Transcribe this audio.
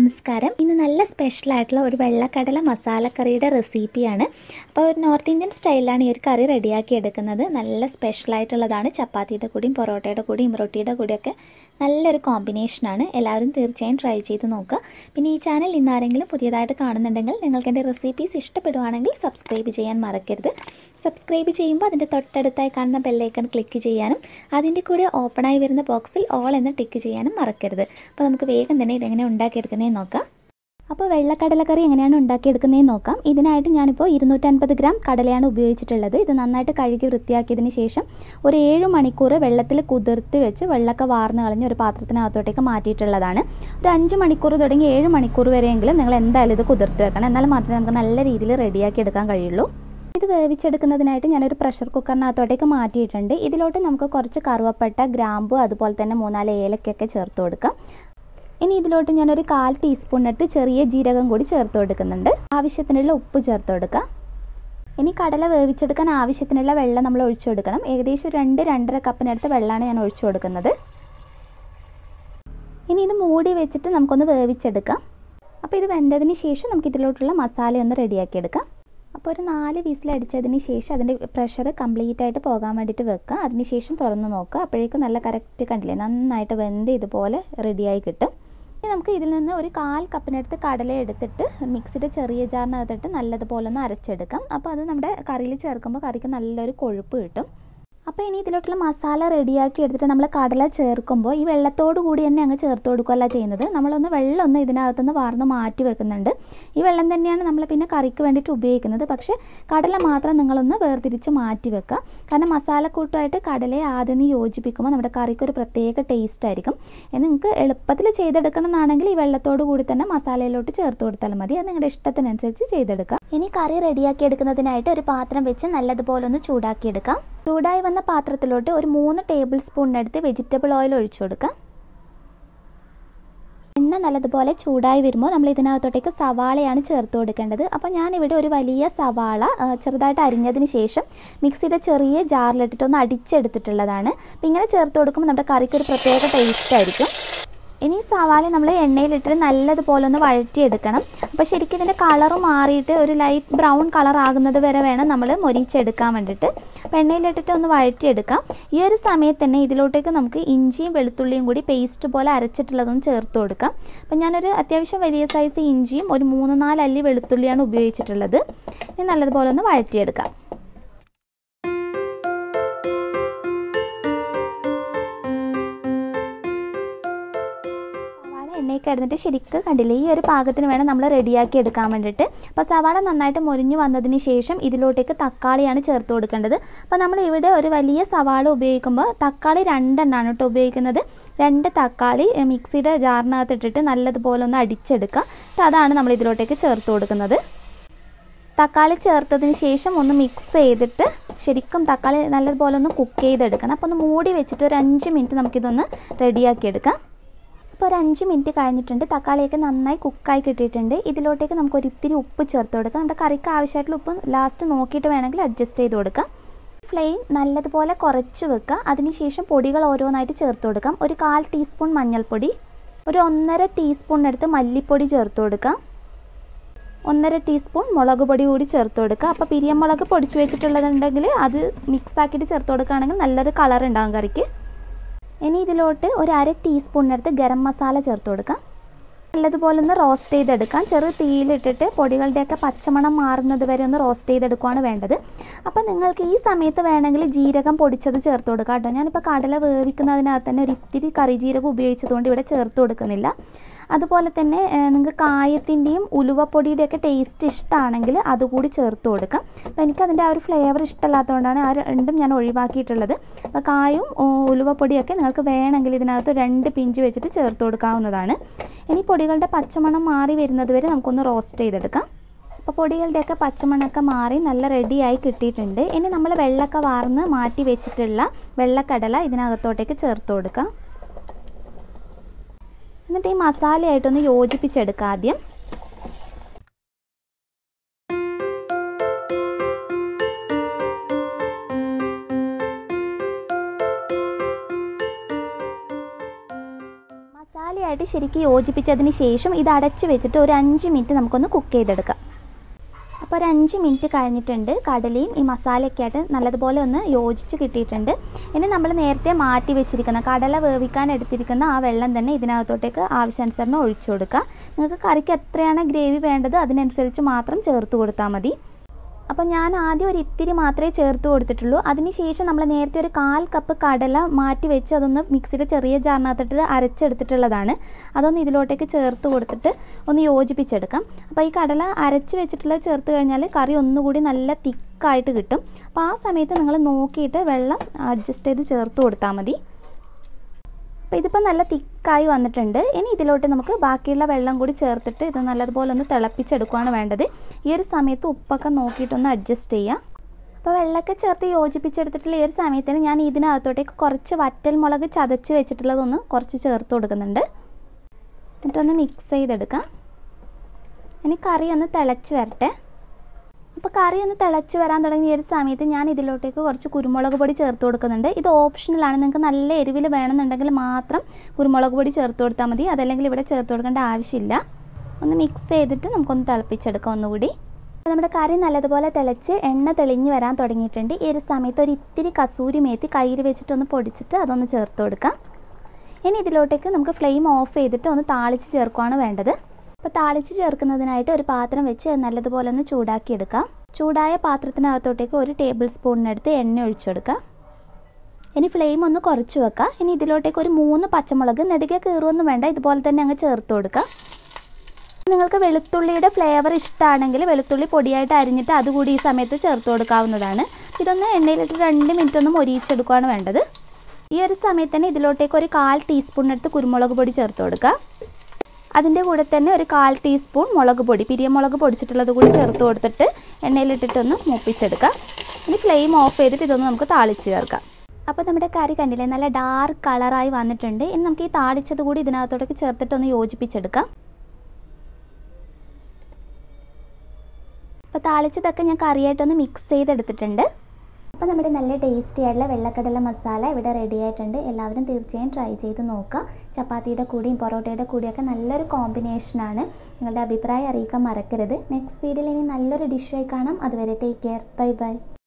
നമസ്കാരം ഇന്ന് നല്ല സ്പെഷ്യൽ ആയിട്ടുള്ള ഒരു വെള്ളക്കടല മസാലക്കറിയുടെ റെസിപ്പിയാണ് അപ്പോൾ ഒരു നോർത്ത് ഇന്ത്യൻ സ്റ്റൈലിലാണ് ഈ ഒരു കറി റെഡിയാക്കി എടുക്കുന്നത് നല്ല സ്പെഷ്യൽ ആയിട്ടുള്ളതാണ് ചപ്പാത്തിയുടെ കൂടിയും പൊറോട്ടയുടെ കൂടിയും റൊട്ടിയുടെ കൂടിയൊക്കെ നല്ലൊരു കോമ്പിനേഷനാണ് എല്ലാവരും തീർച്ചയായും ട്രൈ ചെയ്ത് നോക്കുക പിന്നെ ഈ ചാനൽ ഇന്ന് ആരെങ്കിലും പുതിയതായിട്ട് കാണുന്നുണ്ടെങ്കിൽ നിങ്ങൾക്ക് എൻ്റെ റെസിപ്പീസ് ഇഷ്ടപ്പെടുവാണെങ്കിൽ സബ്സ്ക്രൈബ് ചെയ്യാൻ മറക്കരുത് സബ്സ്ക്രൈബ് ചെയ്യുമ്പോൾ അതിൻ്റെ തൊട്ടടുത്തായി കാണുന്ന ബെല്ലൈക്കൺ ക്ലിക്ക് ചെയ്യാനും അതിൻ്റെ കൂടെ ഓപ്പണായി വരുന്ന ബോക്സിൽ ഓൾ എന്ന് ടിക്ക് ചെയ്യാനും മറക്കരുത് അപ്പോൾ നമുക്ക് വേഗം തന്നെ ഇതെങ്ങനെ ഉണ്ടാക്കിയെടുക്കുന്നതെന്ന് നോക്കാം അപ്പോൾ വെള്ളക്കടലക്കറി എങ്ങനെയാണ് ഉണ്ടാക്കിയെടുക്കുന്നതെന്ന് നോക്കാം ഇതിനായിട്ട് ഞാനിപ്പോൾ ഇരുന്നൂറ്റൻപത് ഗ്രാം കടലയാണ് ഉപയോഗിച്ചിട്ടുള്ളത് ഇത് നന്നായിട്ട് കഴുകി വൃത്തിയാക്കിയതിന് ശേഷം ഒരു ഏഴ് മണിക്കൂർ വെള്ളത്തിൽ കുതിർത്ത് വെച്ച് വെള്ളമൊക്കെ വാർന്ന് കളഞ്ഞ് ഒരു പാത്രത്തിനകത്തോട്ടേക്ക് മാറ്റിയിട്ടുള്ളതാണ് ഒരു അഞ്ച് മണിക്കൂർ തുടങ്ങി ഏഴ് മണിക്കൂർ വരെയെങ്കിലും നിങ്ങൾ എന്തായാലും ഇത് കുതിർത്ത് വെക്കണം എന്നാൽ മാത്രമേ നമുക്ക് നല്ല രീതിയിൽ റെഡിയാക്കി എടുക്കാൻ കഴിയുള്ളൂ ഇത് വേവിച്ചെടുക്കുന്നതിനായിട്ട് ഞാനൊരു പ്രഷർ കുക്കറിനകത്തോട്ടേക്ക് മാറ്റിയിട്ടുണ്ട് ഇതിലോട്ട് നമുക്ക് കുറച്ച് കറുവപ്പട്ട ഗ്രാമ്പു അതുപോലെ തന്നെ മൂന്നാല് ഏലക്കൊക്കെ ചേർത്ത് കൊടുക്കാം ഇനി ഇതിലോട്ട് ഞാനൊരു കാൽ ടീസ്പൂണിനടുത്ത് ചെറിയ ജീരകം കൂടി ചേർത്ത് കൊടുക്കുന്നുണ്ട് ആവശ്യത്തിനുള്ള ഉപ്പ് ചേർത്ത് കൊടുക്കാം ഇനി കടല വേവിച്ചെടുക്കാൻ ആവശ്യത്തിനുള്ള വെള്ളം നമ്മൾ ഒഴിച്ചു കൊടുക്കണം ഏകദേശം രണ്ട് രണ്ടര കപ്പിനടുത്ത് വെള്ളമാണ് ഞാൻ ഒഴിച്ചു കൊടുക്കുന്നത് ഇനി ഇത് മൂടി വെച്ചിട്ട് നമുക്കൊന്ന് വേവിച്ചെടുക്കാം അപ്പോൾ ഇത് വെന്തതിന് ശേഷം നമുക്ക് ഇതിലോട്ടുള്ള മസാല ഒന്ന് റെഡിയാക്കി എടുക്കാം അപ്പോൾ ഒരു നാല് വിസിൽ അടിച്ചതിന് ശേഷം അതിൻ്റെ പ്രഷർ കംപ്ലീറ്റ് ആയിട്ട് പോകാൻ വേണ്ടിയിട്ട് വെക്കുക അതിന് ശേഷം തുറന്ന് നോക്കുക അപ്പോഴേക്കും നല്ല കറക്റ്റ് കണ്ടില്ലേ നന്നായിട്ട് വെന്ത് ഇതുപോലെ റെഡിയായി കിട്ടും ഇനി നമുക്ക് ഇതിൽ നിന്ന് ഒരു കാൽ കപ്പിനടുത്ത് കടല എടുത്തിട്ട് മിക്സിയുടെ ചെറിയ ജാറിനകത്തിട്ട് നല്ലതുപോലെ ഒന്ന് അരച്ചെടുക്കാം അപ്പോൾ അത് നമ്മുടെ കറിയിൽ ചേർക്കുമ്പോൾ കറിക്ക് നല്ലൊരു കൊഴുപ്പ് കിട്ടും അപ്പോൾ ഇനി ഇതിലോട്ടുള്ള മസാല റെഡിയാക്കി എടുത്തിട്ട് നമ്മൾ കടല ചേർക്കുമ്പോൾ ഈ വെള്ളത്തോട് കൂടി തന്നെ അങ്ങ് ചേർത്ത് കൊടുക്കുകയല്ല ചെയ്യുന്നത് നമ്മളൊന്ന് വെള്ളം ഒന്ന് ഇതിനകത്തുനിന്ന് വാർന്ന് മാറ്റി വെക്കുന്നുണ്ട് ഈ വെള്ളം തന്നെയാണ് നമ്മൾ പിന്നെ കറിക്ക് വേണ്ടിയിട്ട് ഉപയോഗിക്കുന്നത് പക്ഷേ കടല മാത്രം നിങ്ങളൊന്ന് വേർതിരിച്ച് മാറ്റി വെക്കുക കാരണം മസാലക്കൂട്ടുമായിട്ട് കടലയെ ആദ്യം യോജിപ്പിക്കുമ്പോൾ നമ്മുടെ കറിക്ക് ഒരു പ്രത്യേക ടേസ്റ്റ് ആയിരിക്കും നിങ്ങൾക്ക് എളുപ്പത്തിൽ ചെയ്തെടുക്കണം എന്നാണെങ്കിൽ ഈ വെള്ളത്തോട് കൂടി തന്നെ മസാലയിലോട്ട് ചേർത്ത് കൊടുത്താൽ മതി അത് നിങ്ങളുടെ ഇഷ്ടത്തിനനുസരിച്ച് ചെയ്തെടുക്കുക ഇനി കറി റെഡിയാക്കി എടുക്കുന്നതിനായിട്ട് ഒരു പാത്രം വെച്ച് നല്ലതുപോലെ ഒന്ന് ചൂടാക്കി എടുക്കാം ചൂടായി വന്ന പാത്രത്തിലോട്ട് ഒരു മൂന്ന് ടേബിൾ സ്പൂണിനടുത്ത് വെജിറ്റബിൾ ഓയിൽ ഒഴിച്ചു കൊടുക്കാം എണ്ണ നല്ലതുപോലെ ചൂടായി വരുമ്പോൾ നമ്മൾ ഇതിനകത്തോട്ടേക്ക് സവാളയാണ് ചേർത്ത് കൊടുക്കേണ്ടത് അപ്പോൾ ഞാനിവിടെ ഒരു വലിയ സവാള ചെറുതായിട്ട് അരിഞ്ഞതിന് ശേഷം മിക്സിയുടെ ചെറിയ ജാറിലിട്ടിട്ട് ഒന്ന് അടിച്ചെടുത്തിട്ടുള്ളതാണ് അപ്പോൾ ഇങ്ങനെ ചേർത്ത് കൊടുക്കുമ്പോൾ നമ്മുടെ കറിക്ക് ഒരു പ്രത്യേക ടേസ്റ്റ് ആയിരിക്കും ഇനി സവാള നമ്മൾ എണ്ണയിലിട്ട് നല്ലതുപോലെ ഒന്ന് വഴറ്റിയെടുക്കണം അപ്പോൾ ശരിക്കും ഇതിൻ്റെ കളർ മാറിയിട്ട് ഒരു ലൈറ്റ് ബ്രൗൺ കളർ ആകുന്നത് വരെ വേണം നമ്മൾ മൊരിച്ചെടുക്കാൻ വേണ്ടിയിട്ട് അപ്പോൾ എണ്ണയിലിട്ടിട്ട് ഒന്ന് വഴറ്റിയെടുക്കാം ഈ ഒരു സമയത്ത് തന്നെ ഇതിലോട്ടേക്ക് നമുക്ക് ഇഞ്ചിയും വെളുത്തുള്ളിയും കൂടി പേസ്റ്റ് പോലെ അരച്ചിട്ടുള്ളതൊന്ന് ചേർത്ത് കൊടുക്കാം അപ്പോൾ ഞാനൊരു അത്യാവശ്യം വലിയ സൈസ് ഇഞ്ചിയും ഒരു മൂന്ന് നാല് അല്ലി വെളുത്തുള്ളിയാണ് ഉപയോഗിച്ചിട്ടുള്ളത് ഇനി നല്ലതുപോലെ ഒന്ന് വഴറ്റിയെടുക്കാം എണ്ണയിൽ കിടന്നിട്ട് ശരിക്കും കണ്ടില്ലേ ഈ ഒരു പാകത്തിന് വേണം നമ്മൾ റെഡിയാക്കി എടുക്കാൻ വേണ്ടിയിട്ട് അപ്പോൾ സവാള നന്നായിട്ട് മൊരിഞ്ഞു വന്നതിന് ശേഷം ഇതിലോട്ടേക്ക് തക്കാളിയാണ് ചേർത്ത് കൊടുക്കേണ്ടത് അപ്പോൾ നമ്മൾ ഇവിടെ ഒരു വലിയ സവാള ഉപയോഗിക്കുമ്പോൾ തക്കാളി രണ്ടെണ്ണമാണ് കേട്ടോ ഉപയോഗിക്കുന്നത് രണ്ട് തക്കാളി മിക്സിയുടെ ജാറിനകത്ത് ഇട്ടിട്ട് നല്ലതുപോലെ ഒന്ന് അടിച്ചെടുക്കുക എന്നിട്ട് അതാണ് നമ്മൾ ഇതിലോട്ടേക്ക് ചേർത്ത് കൊടുക്കുന്നത് തക്കാളി ചേർത്തതിന് ശേഷം ഒന്ന് മിക്സ് ചെയ്തിട്ട് ശരിക്കും തക്കാളി നല്ലതുപോലെ ഒന്ന് കുക്ക് ചെയ്തെടുക്കണം അപ്പോൾ ഒന്ന് മൂടി വെച്ചിട്ട് ഒരു അഞ്ച് മിനിറ്റ് നമുക്കിതൊന്ന് റെഡിയാക്കി എടുക്കാം ഇപ്പോൾ ഒരു അഞ്ച് മിനിറ്റ് കഴിഞ്ഞിട്ടുണ്ട് തക്കാളിയൊക്കെ നന്നായി കുക്കായി കിട്ടിയിട്ടുണ്ട് ഇതിലോട്ടേക്ക് നമുക്ക് ഒരു ഇത്തിരി ഉപ്പ് ചേർത്ത് കൊടുക്കാം നമ്മുടെ കറിക്ക് ആവശ്യമായിട്ടുള്ള ഉപ്പ് ലാസ്റ്റ് നോക്കിയിട്ട് വേണമെങ്കിൽ അഡ്ജസ്റ്റ് ചെയ്ത് കൊടുക്കാം ഫ്ലെയിം നല്ലതുപോലെ കുറച്ച് വെക്കുക അതിനുശേഷം പൊടികൾ ഓരോന്നായിട്ട് ചേർത്ത് കൊടുക്കാം ഒരു കാൽ ടീസ്പൂൺ മഞ്ഞൾപ്പൊടി ഒരു ഒന്നര ടീസ്പൂണിനടുത്ത് മല്ലിപ്പൊടി ചേർത്ത് കൊടുക്കാം ഒന്നര ടീസ്പൂൺ മുളക് പൊടി കൂടി ചേർത്ത് കൊടുക്കുക അപ്പോൾ പിരിയമുളക് പൊടിച്ച് വെച്ചിട്ടുള്ളതുണ്ടെങ്കിൽ അത് മിക്സ് ആക്കിയിട്ട് ചേർത്ത് കൊടുക്കുകയാണെങ്കിൽ നല്ലൊരു കളർ ഉണ്ടാകും കറിക്ക് ഇനി ഇതിലോട്ട് ഒരു അര ടീസ്പൂണിനടുത്ത് ഗരം മസാല ചേർത്ത് കൊടുക്കാം നല്ലതുപോലെ ഒന്ന് റോസ്റ്റ് ചെയ്തെടുക്കാം ചെറു തീയിലിട്ടിട്ട് പൊടികളുടെയൊക്കെ പച്ചമണം മാറുന്നത് വരെ ഒന്ന് റോസ്റ്റ് ചെയ്തെടുക്കുകയാണ് വേണ്ടത് അപ്പോൾ നിങ്ങൾക്ക് ഈ സമയത്ത് വേണമെങ്കിൽ ജീരകം പൊടിച്ചത് ചേർത്ത് കൊടുക്കാം കേട്ടോ ഞാനിപ്പോൾ കടല വേവിക്കുന്നതിനകത്ത് തന്നെ ഒരു ഇത്തിരി കറി ജീരകം ഉപയോഗിച്ചതുകൊണ്ട് ഇവിടെ ചേർത്ത് കൊടുക്കുന്നില്ല അതുപോലെ തന്നെ നിങ്ങൾക്ക് കായത്തിൻ്റെയും ഉലുവപ്പൊടിയുടെയൊക്കെ ടേസ്റ്റ് ഇഷ്ടമാണെങ്കിൽ അതുകൂടി ചേർത്ത് കൊടുക്കാം അപ്പോൾ എനിക്കതിൻ്റെ ആ ഒരു ഫ്ലേവർ ഇഷ്ടമല്ലാത്തതുകൊണ്ടാണ് ആ രണ്ടും ഞാൻ ഒഴിവാക്കിയിട്ടുള്ളത് അപ്പോൾ കായും ഉലുവപ്പൊടിയൊക്കെ നിങ്ങൾക്ക് വേണമെങ്കിൽ ഇതിനകത്ത് രണ്ട് പിഞ്ച് വെച്ചിട്ട് ചേർത്ത് കൊടുക്കാവുന്നതാണ് ഇനി പൊടികളുടെ പച്ചമണം മാറി വരുന്നത് വരെ നമുക്കൊന്ന് റോസ്റ്റ് ചെയ്തെടുക്കാം അപ്പോൾ പൊടികളുടെയൊക്കെ പച്ചമണമൊക്കെ മാറി നല്ല റെഡിയായി കിട്ടിയിട്ടുണ്ട് ഇനി നമ്മൾ വെള്ളമൊക്കെ വാർന്ന് മാറ്റി വെച്ചിട്ടുള്ള വെള്ളക്കടല ഇതിനകത്തോട്ടേക്ക് ചേർത്ത് കൊടുക്കാം എന്നിട്ട് ഈ മസാലയായിട്ടൊന്ന് യോജിപ്പിച്ചെടുക്കുക ആദ്യം മസാല ആയിട്ട് ശരിക്കും യോജിപ്പിച്ചതിന് ശേഷം ഇത് അടച്ചു വെച്ചിട്ട് ഒരു അഞ്ച് മിനിറ്റ് നമുക്കൊന്ന് കുക്ക് ചെയ്തെടുക്കാം അപ്പോൾ ഒരു അഞ്ച് മിനിറ്റ് കഴിഞ്ഞിട്ടുണ്ട് കടലയും ഈ മസാലയൊക്കെ ആയിട്ട് നല്ലതുപോലെ ഒന്ന് യോജിച്ച് കിട്ടിയിട്ടുണ്ട് ഇനി നമ്മൾ നേരത്തെ മാറ്റി വെച്ചിരിക്കുന്ന കടല വേവിക്കാൻ എടുത്തിരിക്കുന്ന ആ വെള്ളം തന്നെ ഇതിനകത്തോട്ടേക്ക് ആവശ്യാനുസരണം ഒഴിച്ചു കൊടുക്കുക നിങ്ങൾക്ക് കറിക്ക് എത്രയാണ് ഗ്രേവി വേണ്ടത് അതിനനുസരിച്ച് മാത്രം ചേർത്ത് കൊടുത്താൽ മതി അപ്പോൾ ഞാൻ ആദ്യം ഒരു ഇത്തിരി മാത്രമേ ചേർത്ത് കൊടുത്തിട്ടുള്ളൂ അതിനുശേഷം നമ്മൾ നേരത്തെ ഒരു കാൽ കപ്പ് കടല മാറ്റി വെച്ച് അതൊന്ന് മിക്സിയുടെ ചെറിയ ജാറിനകത്തിട്ട് അരച്ചെടുത്തിട്ടുള്ളതാണ് അതൊന്ന് ഇതിലോട്ടേക്ക് ചേർത്ത് കൊടുത്തിട്ട് ഒന്ന് യോജിപ്പിച്ചെടുക്കാം അപ്പോൾ ഈ കടല അരച്ച് വെച്ചിട്ടുള്ളത് ചേർത്ത് കഴിഞ്ഞാൽ കറി ഒന്നുകൂടി നല്ല തിക്കായിട്ട് കിട്ടും അപ്പോൾ ആ സമയത്ത് നിങ്ങൾ നോക്കിയിട്ട് വെള്ളം അഡ്ജസ്റ്റ് ചെയ്ത് ചേർത്ത് കൊടുത്താൽ മതി അപ്പോൾ ഇതിപ്പോൾ നല്ല തിക്കായി വന്നിട്ടുണ്ട് ഇനി ഇതിലോട്ട് നമുക്ക് ബാക്കിയുള്ള വെള്ളം കൂടി ചേർത്തിട്ട് ഇത് നല്ലതുപോലെ ഒന്ന് തിളപ്പിച്ചെടുക്കുകയാണ് വേണ്ടത് ഈ ഒരു സമയത്ത് ഉപ്പൊക്കെ നോക്കിയിട്ടൊന്ന് അഡ്ജസ്റ്റ് ചെയ്യാം അപ്പോൾ വെള്ളമൊക്കെ ചേർത്ത് യോജിപ്പിച്ചെടുത്തിട്ടുള്ള ഈ ഒരു സമയത്തിന് ഞാൻ ഇതിനകത്തോട്ടേക്ക് കുറച്ച് വറ്റൽ മുളക് ചതച്ച് വെച്ചിട്ടുള്ളതൊന്ന് കുറച്ച് ചേർത്ത് കൊടുക്കുന്നുണ്ട് എന്നിട്ടൊന്ന് മിക്സ് ചെയ്തെടുക്കാം ഇനി കറി ഒന്ന് തിളച്ച് വരട്ടെ അപ്പോൾ കറി ഒന്ന് തിളച്ച് വരാൻ തുടങ്ങിയ ഒരു സമയത്ത് ഞാൻ ഇതിലോട്ടേക്ക് കുറച്ച് കുരുമുളക് പൊടി ചേർത്ത് കൊടുക്കുന്നുണ്ട് ഇത് ഓപ്ഷണലാണ് നിങ്ങൾക്ക് നല്ല എരിവിൽ വേണമെന്നുണ്ടെങ്കിൽ മാത്രം കുരുമുളക് പൊടി ചേർത്ത് കൊടുത്താൽ മതി അതല്ലെങ്കിൽ ഇവിടെ ചേർത്ത് കൊടുക്കേണ്ട ആവശ്യമില്ല ഒന്ന് മിക്സ് ചെയ്തിട്ട് നമുക്കൊന്ന് തിളപ്പിച്ചെടുക്കാം ഒന്നുകൂടി അപ്പോൾ നമ്മുടെ കറി നല്ലതുപോലെ തിളച്ച് എണ്ണ തെളിഞ്ഞ് വരാൻ തുടങ്ങിയിട്ടുണ്ട് ഈ ഒരു സമയത്ത് ഒരു ഇത്തിരി കസൂരി മേത്തി കയ്യിൽ വെച്ചിട്ടൊന്ന് പൊടിച്ചിട്ട് അതൊന്ന് ചേർത്ത് കൊടുക്കാം ഇനി ഇതിലോട്ടേക്ക് നമുക്ക് ഫ്ലെയിം ഓഫ് ചെയ്തിട്ട് ഒന്ന് താളിച്ച് ചേർക്കുകയാണ് വേണ്ടത് അപ്പോൾ താളിച്ച് ചേർക്കുന്നതിനായിട്ട് ഒരു പാത്രം വെച്ച് നല്ലതുപോലെ ഒന്ന് ചൂടാക്കി എടുക്കാം ചൂടായ പാത്രത്തിനകത്തോട്ടേക്ക് ഒരു ടേബിൾ സ്പൂണിനടുത്ത് എണ്ണ ഒഴിച്ചു കൊടുക്കാം ഇനി ഫ്ലെയിം ഒന്ന് കുറച്ച് വെക്കാം ഇനി ഇതിലോട്ടേക്ക് ഒരു മൂന്ന് പച്ചമുളക് നെടുകെ കീറുമൊന്നും വേണ്ട ഇതുപോലെ തന്നെ അങ്ങ് ചേർത്ത് കൊടുക്കാം നിങ്ങൾക്ക് വെളുത്തുള്ളിയുടെ ഫ്ലേവർ ഇഷ്ടമാണെങ്കിൽ വെളുത്തുള്ളി പൊടിയായിട്ട് അരിഞ്ഞിട്ട് അതുകൂടി ഈ സമയത്ത് ചേർത്ത് കൊടുക്കാവുന്നതാണ് ഇതൊന്ന് എണ്ണയിലിട്ട് രണ്ട് മിനിറ്റ് ഒന്ന് മൊരിയിച്ചെടുക്കുകയാണ് വേണ്ടത് ഈ ഒരു സമയത്ത് തന്നെ ഇതിലോട്ടേക്ക് ഒരു കാൽ ടീസ്പൂണിനടുത്ത് കുരുമുളക് പൊടി ചേർത്ത് കൊടുക്കുക അതിൻ്റെ കൂടെ തന്നെ ഒരു കാൽ ടീസ്പൂൺ മുളക് പൊടി പിരിയമുളക് പൊടിച്ചിട്ടുള്ളത് കൂടി ചേർത്ത് കൊടുത്തിട്ട് എണ്ണയിലിട്ടിട്ടൊന്ന് മൂപ്പിച്ചെടുക്കാം ഇനി ഫ്ലെയിം ഓഫ് ചെയ്തിട്ട് ഇതൊന്ന് നമുക്ക് താളിച്ച് ചേർക്കാം അപ്പോൾ നമ്മുടെ കറി കണ്ടില്ലേ നല്ല ഡാർക്ക് കളറായി വന്നിട്ടുണ്ട് ഇനി നമുക്ക് ഈ താളിച്ചത് കൂടി ഇതിനകത്തോടൊക്കെ ചേർത്തിട്ടൊന്ന് യോജിപ്പിച്ചെടുക്കാം അപ്പോൾ താളിച്ചതൊക്കെ ഞാൻ കറിയായിട്ടൊന്ന് മിക്സ് ചെയ്തെടുത്തിട്ടുണ്ട് അപ്പോൾ നമ്മുടെ നല്ല ടേസ്റ്റി ആയിട്ടുള്ള വെള്ളക്കടല മസാല ഇവിടെ റെഡി ആയിട്ടുണ്ട് എല്ലാവരും തീർച്ചയായും ട്രൈ ചെയ്ത് നോക്കുക ചപ്പാത്തിയുടെ കൂടിയും പൊറോട്ടയുടെ കൂടിയൊക്കെ നല്ലൊരു കോമ്പിനേഷനാണ് നിങ്ങളുടെ അഭിപ്രായം അറിയിക്കാൻ മറക്കരുത് നെക്സ്റ്റ് വീഡിയോയിൽ ഇനി നല്ലൊരു ഡിഷായി കാണാം അതുവരെ ടേക്ക് കെയർ ബൈ ബൈ